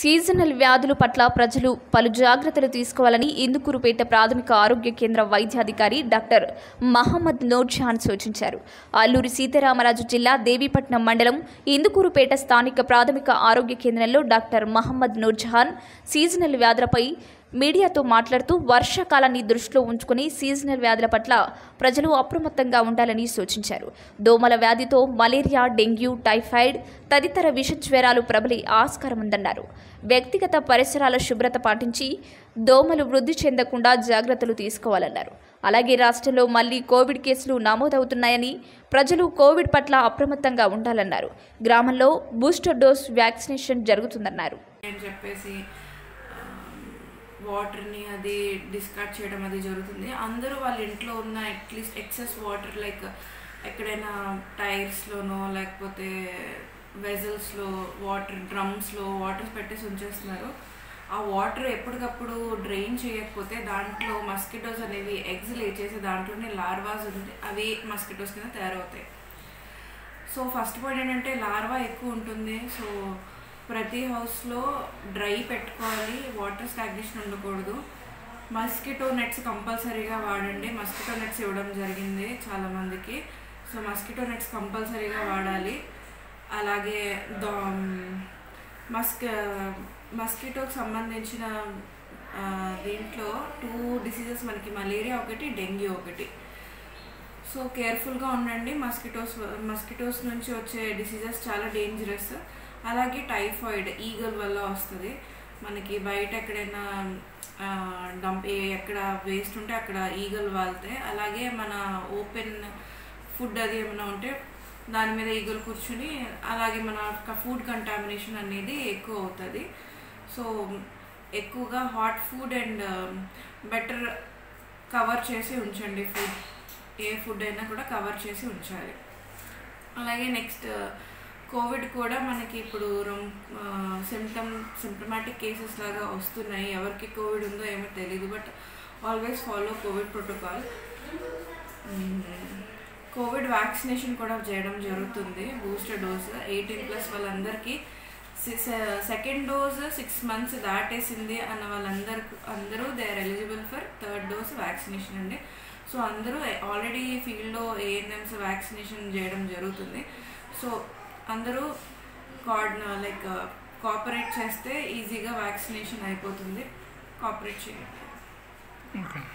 seasonal వ్యాధుల పట్ల ప్రజలు పలు జాగ్రత్తలు తీసుకోవాలని ఇందుకూరుపేట ప్రాథమిక ఆరోగ్య కేంద్ర వైద్యాధికారి డాక్టర్ మహమ్మద్ నూర్జహాన్ సూచించారు అల్లూరి సీతారామరాజు జిల్లా దేవీపట్నం మండలం ఇందుకూరుపేట స్థానిక ప్రాథమిక ఆరోగ్య కేంద్రంలో డాక్టర్ మహమ్మద్ నూర్జహాన్ సీజనల్ వ్యాధులపై మీడియాతో మాట్లాడుతూ వర్షాకాలాన్ని దృష్టిలో ఉంచుకుని సీజనల్ వ్యాధుల పట్ల ప్రజలు అప్రమత్తంగా ఉండాలని సూచించారు దోమల వ్యాధితో మలేరియా డెంగ్యూ టైఫాయిడ్ తదితర విష జ్వరాలు ప్రబలే ఆస్కారం ఉందన్నారు వ్యక్తిగత పరిసరాల శుభ్రత పాటించి దోమలు వృద్ధి చెందకుండా జాగ్రత్తలు తీసుకోవాలన్నారు అలాగే రాష్ట్రంలో మళ్లీ కోవిడ్ కేసులు నమోదవుతున్నాయని ప్రజలు కోవిడ్ పట్ల అప్రమత్తంగా ఉండాలన్నారు గ్రామంలో బూస్టర్ డోస్ వ్యాక్సినేషన్ జరుగుతుందన్నారు అని చెప్పేసి వాటర్ని అది డిస్కార్డ్ చేయడం అది జరుగుతుంది అందరూ వాళ్ళ ఇంట్లో ఉన్న అట్లీస్ట్ ఎక్సెస్ వాటర్ లైక్ ఎక్కడైనా టైర్స్లోనో లేకపోతే వెజల్స్లో వాటర్ డ్రమ్స్లో వాటర్ పెట్టేసి ఉంచేస్తున్నారు ఆ వాటర్ ఎప్పటికప్పుడు డ్రైన్ చేయకపోతే దాంట్లో మస్కిటోస్ అనేవి ఎగ్స్ లేచేసి దాంట్లోనే లార్వాస్ ఉంది అవి మస్కిటోస్ కింద తయారవుతాయి సో ఫస్ట్ పాయింట్ ఏంటంటే లార్వా ఎక్కువ ఉంటుంది సో ప్రతి హౌస్లో డ్రై పెట్టుకోవాలి వాటర్ స్టాగ్నేషన్ ఉండకూడదు మస్కిటో నెట్స్ కంపల్సరీగా వాడండి మస్కిటో నెట్స్ ఇవ్వడం జరిగింది చాలామందికి సో మస్కిటో నెట్స్ కంపల్సరీగా వాడాలి అలాగే దో మస్క్ మస్కిటోకి సంబంధించిన ఆ, దీంట్లో టూ డిసీజెస్ మనకి మలేరియా ఒకటి డెంగ్యూ ఒకటి సో కేర్ఫుల్గా ఉండండి మస్కిటోస్ మస్కిటోస్ నుంచి వచ్చే డిసీజెస్ చాలా డేంజరస్ అలాగే టైఫాయిడ్ ఈగల్ వల్ల వస్తుంది మనకి బయట ఎక్కడైనా ఆ, డంప్ ఏ- ఎక్కడ వేస్ట్ ఉంటే అక్కడ ఈగలు వాళ్తాయి అలాగే మన ఓపెన్ ఫుడ్ అది ఏమైనా ఉంటే దాని మీద ఈగలు కూర్చుని అలాగే మన ఫుడ్ కంటామినేషన్ అనేది ఎక్కువ అవుతుంది సో ఎక్కువగా hot food and better cover చేసి ఉంచండి ఫుడ్ ఏ ఫుడ్ అయినా కూడా కవర్ చేసి ఉంచాలి అలాగే నెక్స్ట్ కోవిడ్ కూడా మనకి ఇప్పుడు సిమ్టమ్ సిమ్టమాటిక్ కేసెస్ లాగా వస్తున్నాయి ఎవరికి కోవిడ్ ఉందో ఏమో తెలియదు but always follow Covid protocol Covid vaccination కూడా చేయడం జరుగుతుంది బూస్టర్ డోస్ ఎయిటీన్ ప్లస్ వాళ్ళందరికీ సెకండ్ డోస్ సిక్స్ మంత్స్ దాటేసింది అన్న వాళ్ళందరూ అందరూ they are eligible for third dose vaccination అండి సో అందరూ ఆల్రెడీ ఫీల్డ్లో ఏఎన్ఎంస్ వ్యాక్సినేషన్ చేయడం జరుగుతుంది సో అందరూ కార్డ్ లైక్ కోఆపరేట్ చేస్తే ఈజీగా వ్యాక్సినేషన్ అయిపోతుంది కోఆపరేట్ చేయండి ఓకే